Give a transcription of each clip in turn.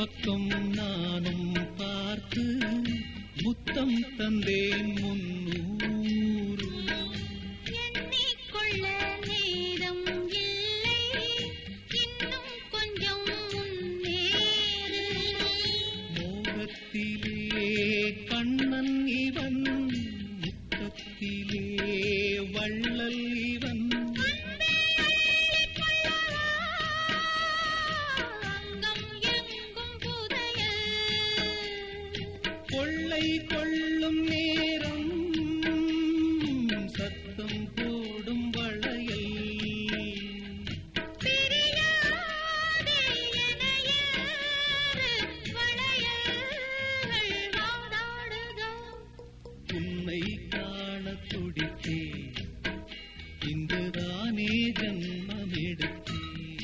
பக்கம் நானும் பார்த்து முத்தம் தந்தேன் முன்னூறு எண்ணிக்கொள்ள நேரம் இல்லை இன்னும் கொஞ்சம் முன்னேறு மோகத்திலே கண்ணன் இவன் முத்தத்திலே வள்ளல் இவன் அங்கம் எங்கும் புதையல் கொள்ளை கொள்ளும் நேரம் சத்தம் போடும் வளையல் பிரியாதே எனையாறு வளையல்கள் வாதாடுதோ உன்னை காண துடித்தே இன்றுதானே ஜன்மம் எடுத்தே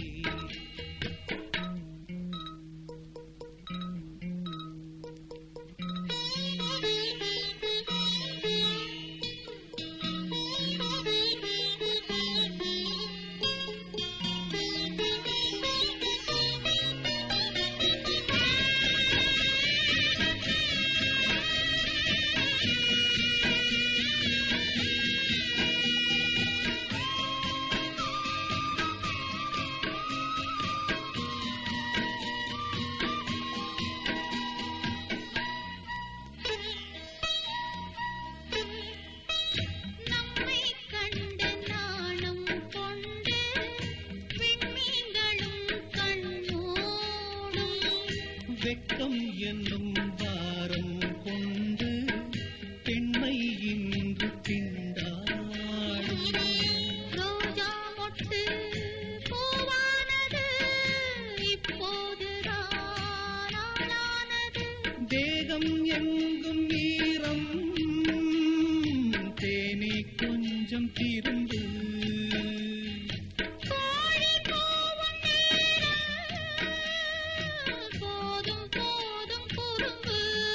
நம்மை கண்ட நாணம் கொண்டு விண்மீன்களும் கண்ணோடும் வெட்கம் என்னும் வாரம் கொண்டு பெண்மை இன்று திண்டாடும் ரோஜா மொட்டு பூவானது இப்போதுதான் ஆளானது தேகம் எங்கும் ஈரம் தேனி கொஞ்சம் திரும்பு கோழி கூவும் நேரம் போதும் போதும் குறும்பு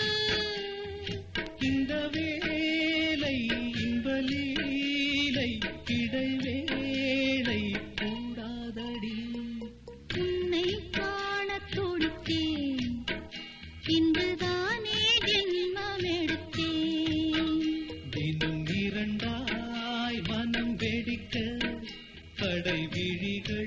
இந்த வேலை இன்பலீலை இடைவேளை கூடாதடி உன்னை காண துடித்தேன் இன்றுதானே ஜென்மம் எடுத்தேன் தினம் இரண்டாய் மனம் வெடிக்க கடை விழிகள்